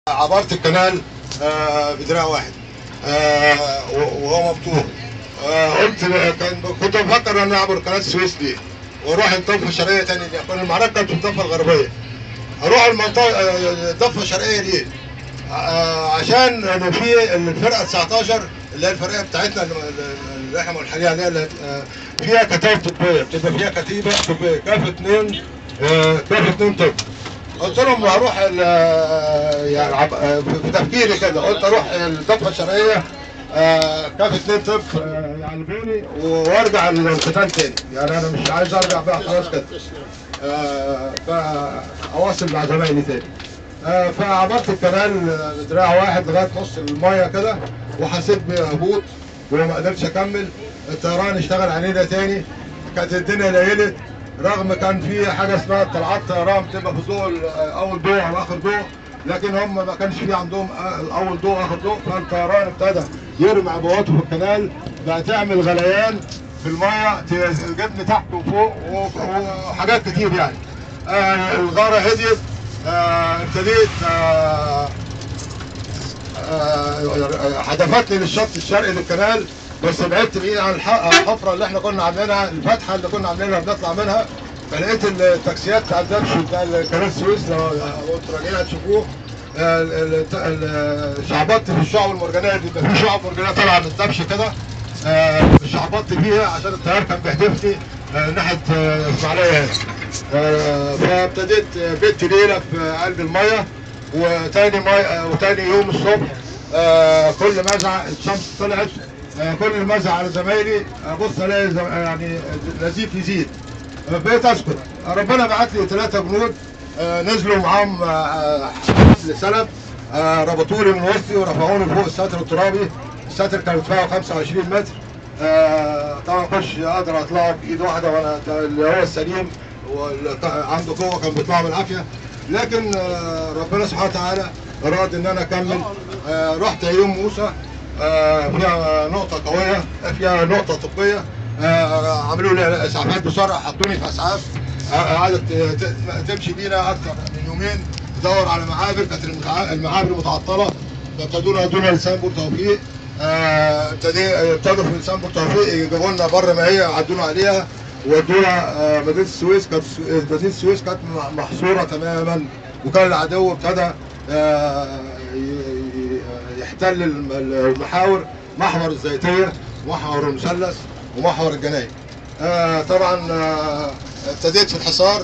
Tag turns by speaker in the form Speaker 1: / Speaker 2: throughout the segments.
Speaker 1: عبرت القنال آه، بدراع واحد آه، و- وهو مفتوح آه، قلت كان كنت بفكر ان انا اعبر قناه السويس دي واروح الضفه الشرقيه تاني دي كان المعركه كانت في الضفه الغربيه اروح المنطقه آه، الضفه الشرقيه دي آه، عشان أنا في الفرقه 19 اللي هي الفرقه بتاعتنا اللي اللي احنا منحنين عليها اللي آه، فيها كتائب طبيه بتبقى فيها كتيبه طبيه كاف اثنين كاف اثنين طب قلت لهم هروح ال- يعني عب- آه، في تفكيري كده قلت اروح الضفه الشرقيه آه، كاف اثنين طب آه، يعلموني وارجع القتال تاني يعني انا مش عايز ارجع بقى خلاص كده آه، فاواصل مع زمايلي تاني آه، فعبرت الكنال آه، بدراع واحد لغايه نص المايه كده وحسيت بهبوط وما قدرتش اكمل الطيران اشتغل علينا تاني كانت الدنيا ليلت رغم كان في حاجه اسمها طلعات طيران بتبقى في ضوء ال- اول ضوء او اخر ضوء لكن هم ما كانش في عندهم آه، اول ضوء اخر ضوء فالطيران ابتدى يرمي عبواته في الكنال بقى تعمل غليان في الميه تجيبني تحت وفوق و- وحاجات كتير يعني آه، الغاره هديت آه، ابتديت آه، آه، حدفتني للشط الشرقي للكنال بس بعدت بعيد عن الح- الحفره اللي احنا كنا عاملينها الفتحه اللي كنا عاملينها بنطلع منها فلقيت التاكسيات بتاع الدبش بتاع قناه السويس لو لو انتوا راجعين هتشوفوه آه، ال- ال- ال- شعبطت في الشعب المرجانيه بيبقى في شعب مرجانيه طالعه من الدبش كده آه، شعبطت فيها عشان التيار كان بيحدفني آه، ناحيه آه، اسماعيليه هنا آه، فابتديت آه، بيت ليله في قلب الميه وتاني مي... آه، وتاني يوم الصبح آه، كل مزعه الشمس طلعت آه، كل مزعه على زمايلي ابص الاقي زم... يعني نزيف يزيد آه، بقيت اسكت ربنا بعت لي ثلاثه جنود آه، نزلوا معاهم آه، آه، حبل سلب آه، ربطوا لي من وسطي ورفعوني فوق الساتر الترابي الساتر كان ارتفاعه 25 متر آه، طبعا كنتش اقدر اطلعه بايد واحده وانا اللي هو السليم واللي عنده قوه كان بيطلع بالعافيه لكن آه، ربنا سبحانه وتعالى اراد ان انا اكمل آه، رحت عيون موسى آه، فيها نقطه قويه فيها نقطه طبيه آه، عملوا لي اسعافات بسرعه حطوني في اسعاف آه، قعدت ت- ت- تمشي بينا اكثر من يومين تدور على معابر كانت المتع- المعابر متعطله فابتدونا يدونا لسان بور توفيق آه، ابتدي ابتدوا في لسان بور توفيق يجيبوا لنا بر ما هي عدونا عليها ودونا آه، مدينه السويس كانت السو- مدينه السويس كانت م- محصوره تماما وكان العدو ابتدى آه، ي- ي- يحتل الم- المحاور محور الزيتيه ومحور المثلث ومحور الجناين آه، طبعا آه، ابتديت في الحصار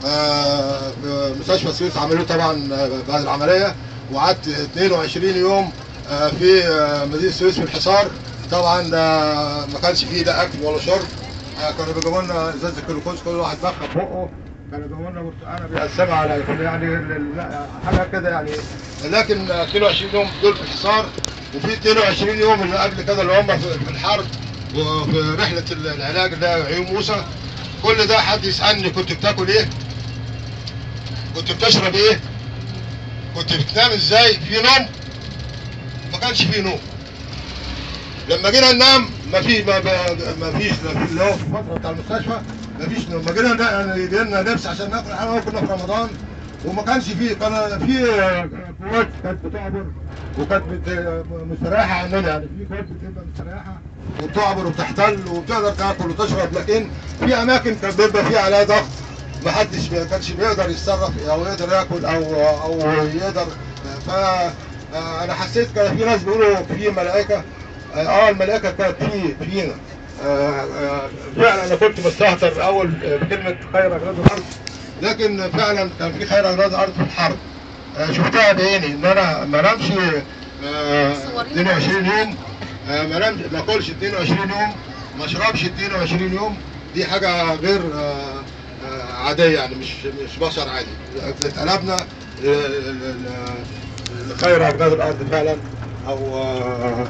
Speaker 1: آه، في مستشفى السويس عملوه طبعا آه، بعد العمليه وقعدت 22 يوم آه، في آه، مدينه السويس في الحصار طبعا آه، ما كانش فيه لا اكل ولا شرب آه، كانوا بيجيبوا لنا ازازه الجلوكوز كل واحد بخ في بقه كانوا بيجيبوا لنا برتقانه بيقسمها على يعني ال- ال- حاجه كده يعني لكن آه، 22 يوم دول في الحصار وفي 22 يوم اللي قبل كده اللي هم في في الحرب وفي رحله العلاج اللي هي عيون موسى كل ده حد يسالني كنت بتاكل ايه؟ كنت بتشرب ايه؟ كنت بتنام ازاي؟ في نوم؟ ما كانش في نوم. لما جينا ننام ما في ما, ما, ما فيش اللي هو في الفتره بتاع المستشفى ما فيش نوم، ما جينا نا- يجي لنا لبس عشان ناكل احنا كنا في رمضان وما كانش فيه كان في قوات كانت بتعبر وكانت بت- مستريحه عننا يعني في قوات بتبقى مستريحه وبتعبر وبتحتل وبتقدر تاكل وتشرب لكن في اماكن كان بيبقى فيها عليها ضغط ما حدش ما كانش بيقدر يتصرف او يقدر ياكل او او يقدر ف انا حسيت كان في ناس بيقولوا في ملائكه اه الملائكه كانت في فينا آه، آه، فعلا انا كنت مستهتر اول بكلمه خير اغراض الارض لكن فعلا كان في خير اغراض الارض في الحرب آه، شفتها بعيني ان انا ما انامش آه، 22 يوم آه، ما انامش ما اكلش 22 يوم ما اشربش 22 يوم دي حاجه غير آه، آه، عاديه يعني مش مش بشر عادي اتقلبنا ل- ل- ل- لخير اغراض الارض فعلا او آه،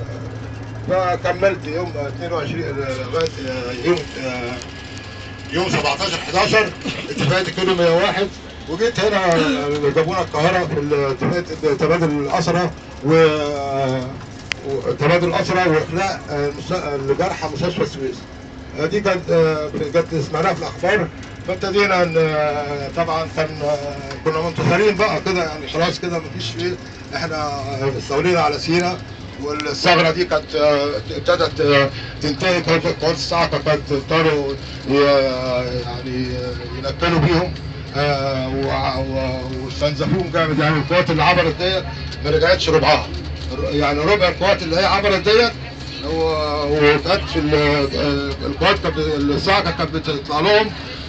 Speaker 1: فكملت يوم 22 لغايه يوم يوم 17 11 اتفاقيه الكيلو 101 وجيت هنا جابونا القاهره في اتفاقيه تبادل الاسرى و وتبادل الاسرى واخلاء المس- الجرحى مستشفى السويس دي كانت كانت سمعناها في الاخبار فابتدينا ن- طبعا كان كنا منتظرين بقى كده يعني خلاص كده مفيش ايه احنا استولينا على سينا والثغره دي كانت آه، ابتدت آه، تنتهي كانت قوات الصاعقه كانت ابتدوا ي- يعني ينكلوا بيهم آه، وع- و- واستنزفوهم جامد يعني القوات اللي عبرت ديت ما رجعتش ربعها يعني ربع القوات اللي هي عبرت ديت و- وكانت في ال- آه، القوات كانت الصاعقه كانت بتطلع لهم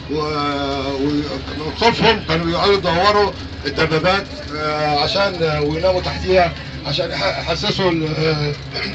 Speaker 1: ومن خوفهم كانوا بيقعدوا يدوروا الدبابات آه، عشان آه، ويناموا تحتيها عشان يح- يحسسوا ال- آه،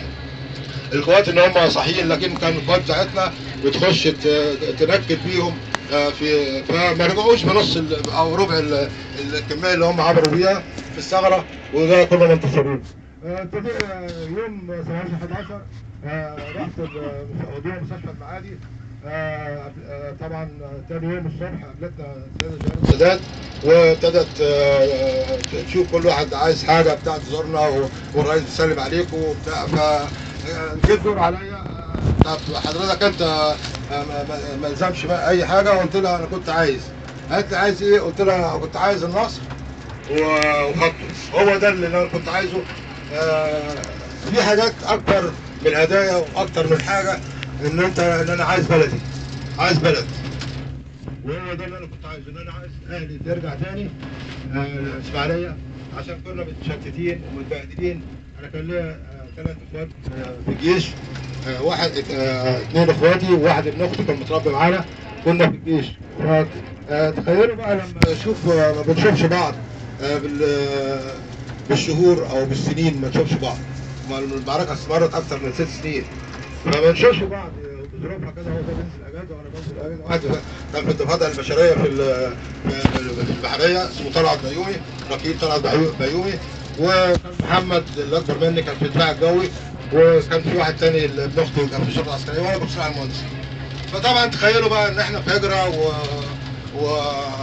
Speaker 1: القوات ان هم صحيين لكن كان القوات بتاعتنا بتخش ت- تنكد بيهم آه، في فما رجعوش بنص ال- او ربع ال- الكميه اللي هم عبروا بيها في الثغره وده كنا منتصرين. آه، ابتدينا يوم 17 11 آه، رحت ال- ودونا مستشفى المعادي آه، آه، طبعا تاني يوم الصبح قابلتنا السيده جمال السادات وابتدت آه، تشوف كل واحد عايز حاجه بتاع تزورنا و- والرئيس بيسلم عليكم وبتاع ف آه، جيت دور عليا آه، طب حضرتك انت آه، ما- ما- ما الزمش بقى اي حاجه قلت لها انا كنت عايز قالت لي عايز ايه؟ قلت لها كنت عايز النصر و- وخطه هو ده اللي انا كنت عايزه آه، في حاجات اكتر من الهدايا واكتر من حاجه ان انت ان انا عايز بلدي عايز بلد وهو ده اللي انا كنت عايزه ان انا عايز اهلي ترجع تاني آه، الاسماعيليه عشان كنا متشتتين ومتبهدلين انا كان ليا ثلاث اخوات آه، في الجيش آه، واحد آه، اثنين اخواتي وواحد ابن اختي كان متربي معانا كنا في الجيش ف- آه، تخيلوا بقى لما اشوف آه، ما بنشوفش بعض آه، بال آه، بالشهور او بالسنين ما نشوفش بعض ما المعركه استمرت اكثر من ست سنين فما بنشوفش بعض آه، بظروفها كده هو ده بينزل اجازه وانا بنزل اجازه واحد كان في الضفادع البشريه في ال- في في البحريه اسمه طلعت بيومي ركيب طلعت بيو- بيومي وكان محمد اللي اكبر مني كان في الدفاع الجوي وكان في واحد تاني ابن اختي كان في الشرطه العسكريه وانا كنت صراحه المهندس فطبعا تخيلوا بقى ان احنا في هجره و و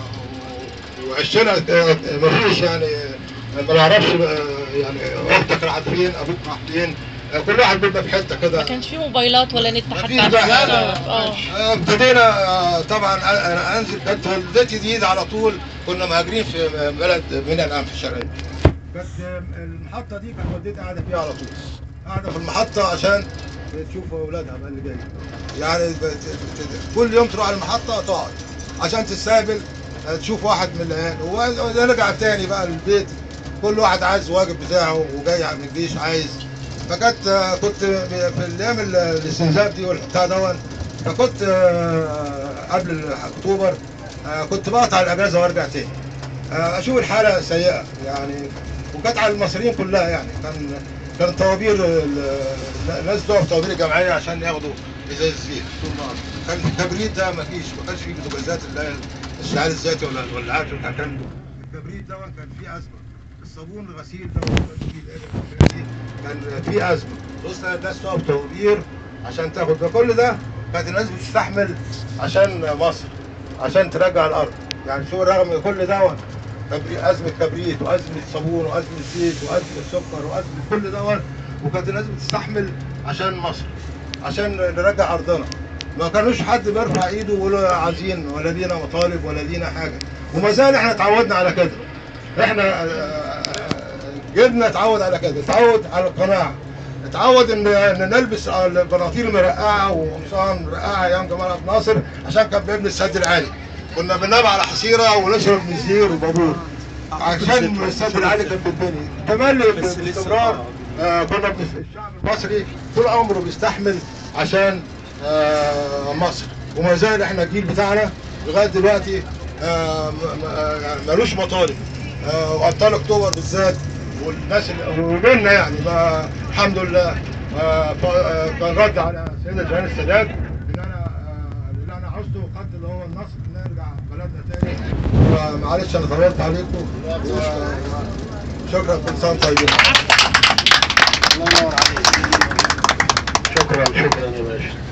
Speaker 1: وعشنا ما فيش يعني ما نعرفش آه، يعني اختك راحت فين ابوك راح فين آه، كل واحد بيبقى في حته كده
Speaker 2: ما كانش في موبايلات ولا نت حتى
Speaker 1: مفيش
Speaker 2: على
Speaker 1: بقى
Speaker 2: التليفون.
Speaker 1: حاجة.
Speaker 2: اه
Speaker 1: آه، ابتدينا آه، طبعا انا انزل كانت والدتي دي على طول كنا مهاجرين في بلد من الان في الشرقيه كانت المحطه دي كانت والدتي قاعده فيها على طول قاعده في المحطه عشان تشوف اولادها بقى اللي جاي يعني بت- بت- كل يوم تروح على المحطه تقعد عشان تستقبل آه، تشوف واحد من العيال ونرجع تاني بقى البيت كل واحد عايز واجب بتاعه وجاي من الجيش عايز فكانت آه، كنت في الايام ال- الاستنزاف دي والبتاع دون فكنت آه، قبل اكتوبر آه، كنت بقطع الاجازه وارجع تاني آه، اشوف الحاله سيئه يعني وكانت على المصريين كلها يعني كان كان طوابير ال- الناس تقف طوابير الجمعيه عشان ياخدوا ازاز زيت طول النهار كان الكبريت ده ما فيش ما كانش فيه بوتاجازات اللي هي الاشتعال الذاتي ولا الولعات بتاع كان الكبريت ده كان فيه ازمه الصابون الغسيل ده كان فيه الحاجات دي كان فيه ازمه بص الناس تقف طوابير عشان تاخد ده كل ده كانت الناس بتستحمل عشان مصر عشان ترجع الارض يعني شو رغم كل دوت كبري- ازمه كبريت وازمه صابون وازمه زيت وازمه سكر وازمه كل دوت وكانت الناس بتستحمل عشان مصر عشان نرجع ارضنا ما كانوش حد بيرفع ايده ويقول عايزين ولا لينا مطالب ولا لينا حاجه وما زال احنا اتعودنا على كده احنا آه، جيلنا اتعود على كده اتعود على القناعه اتعود ان ان نلبس البناطيل مرقعه وقمصان مرقعه ايام جمال عبد الناصر عشان كان بيبني السد العالي كنا بننام على حصيره ونشرب نزير وبابور عشان السد العالي كان بيتبني كمان باستمرار آه، كنا بنس- الشعب المصري طول عمره بيستحمل عشان آه، مصر وما زال احنا الجيل بتاعنا لغايه دلوقتي آه، م- م- آه، يعني ملوش مطالب آه، وابطال اكتوبر بالذات والناس اللي- ومنا يعني ما الحمد لله آه، ف- آه، كان رد على السيده جهان السادات ان انا آه، اللي انا عاوزه خط اللي هو النصر ان نرجع بلدنا تاني معلش انا طولت عليكم و- شكرا كل سنه وانتم طيبين
Speaker 3: الله ينور عليك
Speaker 1: شكرا شكرا يا باشا